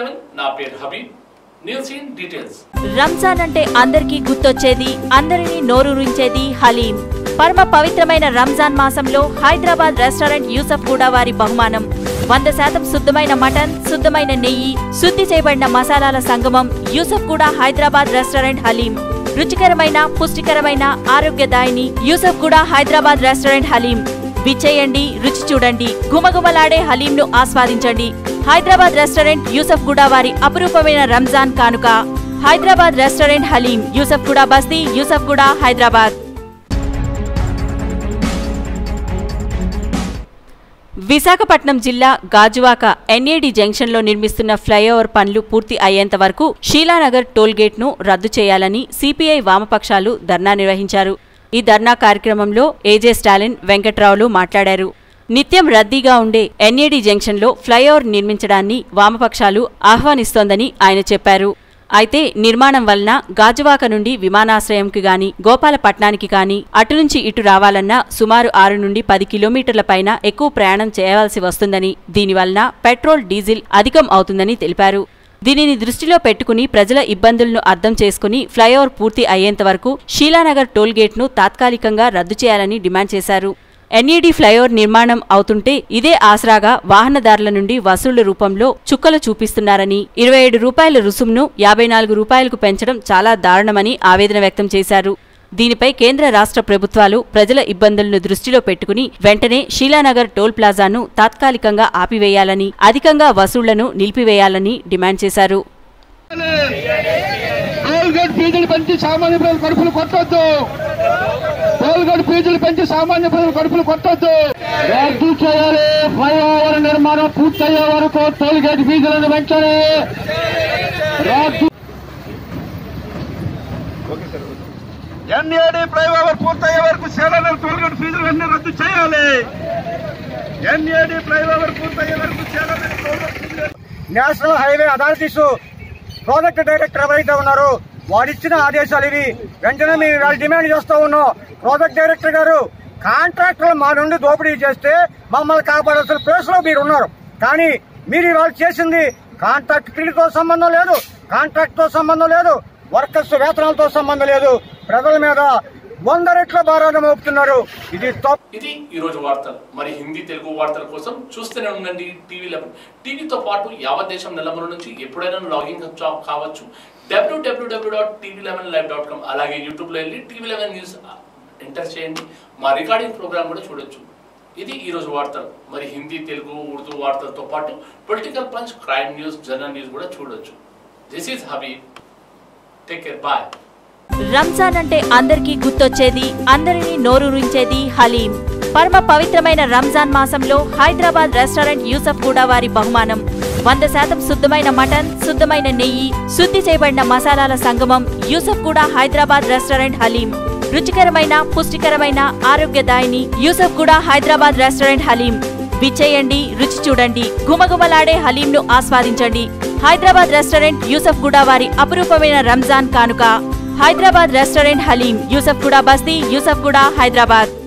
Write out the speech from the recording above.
seven నా పేరు Habib news in details Ramzan అంటే అందరికీ గుర్తొచ్చేది అందరినీ నోరూరించేది హలీం పరమ పవిత్రమైన రంజాన్ మాసంలో హైదరాబాద్ రెస్టారెంట్ యూసఫ్ కూడా వారి బహుమానం వంద శాతం శుద్ధమైన మటన్ శుద్ధమైన నెయ్యి శుద్ధి చేయబడిన మసాలాల సంగమం యూసఫ్ కూడా హైదరాబాద్ రెస్టారెంట్ హలీం రుచికరమైన పుష్టికరమైన ఆరోగ్యదాయిని యూసఫ్ కూడా హైదరాబాద్ రెస్టారెంట్ హలీం విచ్చేయండి రుచి చూడండి గుమగుమలాడే హలీంను ఆస్వాదించండి హైదరాబాద్ రెస్టారెంట్ యూసఫ్ కూడా వారి అపురూపమైన రంజాన్ కానుక హైదరాబాద్ రెస్టారెంట్ హలీం యూసఫ్ కూడా బస్తీ యూసఫ్ కూడా హైదరాబాద్ విశాఖపట్నం జిల్లా గాజువాక ఎన్ఏడి జంక్షన్లో నిర్మిస్తున్న ఫ్లైఓవర్ పనులు పూర్తి అయ్యేంత వరకు షీలానగర్ టోల్గేట్ను రద్దు చేయాలని సిపిఐ వామపక్షాలు ధర్నా నిర్వహించారు ఈ ధర్నా కార్యక్రమంలో ఏజే స్టాలిన్ వెంకట్రావులు మాట్లాడారు నిత్యం రద్దీగా ఉండే ఎన్ఏడి జంక్షన్లో ఫ్లైఓవర్ నిర్మించడాన్ని వామపక్షాలు ఆహ్వానిస్తోందని ఆయన చెప్పారు అయితే నిర్మాణం వలన గాజువాక నుండి విమానాశ్రయంకి గాని గోపాలపట్నానికి గాని అటు నుంచి ఇటు రావాలన్నా సుమారు ఆరు నుండి పది కిలోమీటర్ల పైన ఎక్కువ ప్రయాణం చేయవలసి వస్తుందని దీనివలన పెట్రోల్ డీజిల్ అధికం అవుతుందని తెలిపారు దీనిని దృష్టిలో పెట్టుకుని ప్రజల ఇబ్బందులను అర్థం చేసుకుని ఫ్లైఓవర్ పూర్తి అయ్యేంత వరకు షీలానగర్ టోల్గేట్ను తాత్కాలికంగా రద్దు చేయాలని డిమాండ్ చేశారు ఎన్ఈడి ఫ్లైఓవర్ నిర్మాణం అవుతుంటే ఇదే ఆసరాగా వాహనదారుల నుండి వసూళ్ల రూపంలో చుక్కలు చూపిస్తున్నారని ఇరవై ఏడు రూపాయల రుసుమును యాభై నాలుగు రూపాయలకు పెంచడం చాలా దారుణమని ఆవేదన వ్యక్తం చేశారు దీనిపై కేంద్ర రాష్ట్ర ప్రభుత్వాలు ప్రజల ఇబ్బందులను దృష్టిలో పెట్టుకుని వెంటనే షీలానగర్ టోల్ ప్లాజాను తాత్కాలికంగా ఆపివేయాలని అధికంగా వసూళ్లను నిలిపివేయాలని డిమాండ్ చేశారు టోల్గేట్ ఫీజులు పెంచి సామాన్య ప్రజలు కడుపులు కొట్టొద్దు టోల్గేట్ ఫీజులు పెంచి సామాన్య ప్రజలు కడుపులు కొట్టొద్దు రద్దు చేయాలి ఫ్లైఓవర్ నిర్మాణం పూర్తయ్యే వరకు టోల్గేట్ ఫీజులను పెంచాలి రద్దు ఎన్ఏడి ఫ్లైఓవర్ పూర్తయ్యే వరకు సేలర్ టోల్గేట్ ఫీజులు అన్ని రద్దు చేయాలి ఎన్ఏడి ఫ్లైఓవర్ పూర్తయ్యే వరకు సేలర్ టోల్గేట్ ఫీజులు national highway authorities project director ఎవరైతే ఉన్నారో వాడిచ్చిన ఆదేశాలు ఇవి వెంటనే మేము ఇవాళ డిమాండ్ చేస్తూ ఉన్నాం ప్రాజెక్ట్ డైరెక్టర్ గారు కాంట్రాక్టర్లు మా నుండి దోపిడీ చేస్తే మమ్మల్ని కాపాడాల్సిన ప్లేస్ లో మీరు ఉన్నారు కానీ మీరు ఇవాళ చేసింది కాంట్రాక్ట్ తో సంబంధం లేదు కాంట్రాక్ట్ తో సంబంధం లేదు వర్కర్స్ వేతనాలతో సంబంధం లేదు ప్రజల మీద వంద రెట్ల భారాన్ని మోపుతున్నారు ఇది తప్పు ఇది ఈ రోజు వార్తలు మరి హిందీ తెలుగు వార్తల కోసం చూస్తూనే ఉండండి టీవీ లెవెన్ టీవీతో పాటు యావత్ దేశం నెలమూల నుంచి ఎప్పుడైనా లాగిన్ కా- కావచ్చు డబ్ల్యూడబ్ల్యూడబ్ల్యూ dot TV eleven live dot com అలాగే యూట్యూబ్లో వెళ్ళి టీవీ లెవెన్ న్యూస్ ఎంటర్ చేయండి మా రికార్డింగ్ ప్రోగ్రామ్ కూడా చూడొచ్చు ఇది ఈ రోజు వార్తలు మరి హిందీ తెలుగు ఉర్దూ వార్తలతో పాటు political punch crime news general news కూడా చూడొచ్చు this is Habib take care bye Ramzan అంటే అందరికీ గుర్తొచ్చేది అందరినీ నోరూరించేది హలీం పరమ పవిత్రమైన రంజాన్ మాసంలో హైదరాబాద్ రెస్టారెంట్ యూసఫ్ కూడా వారి బహుమానం వంద శాతం శుద్ధమైన మటన్ శుద్ధమైన నెయ్యి శుద్ధి చేయబడిన మసాలాల సంగమం యూసఫ్ కూడా హైదరాబాద్ రెస్టారెంట్ హలీం రుచికరమైన పుష్టికరమైన ఆరోగ్యదాయిని యూసఫ్ కూడా హైదరాబాద్ రెస్టారెంట్ హలీం విచ్చేయండి రుచి చూడండి గుమగుమలాడే హలీంను ఆస్వాదించండి హైదరాబాద్ రెస్టారెంట్ యూసఫ్ కూడా వారి అపురూపమైన రంజాన్ కానుక హైదరాబాద్ రెస్టారెంట్ హలీం యూసఫ్ కూడా బస్తీ యూసఫ్ కూడా హైదరాబాద్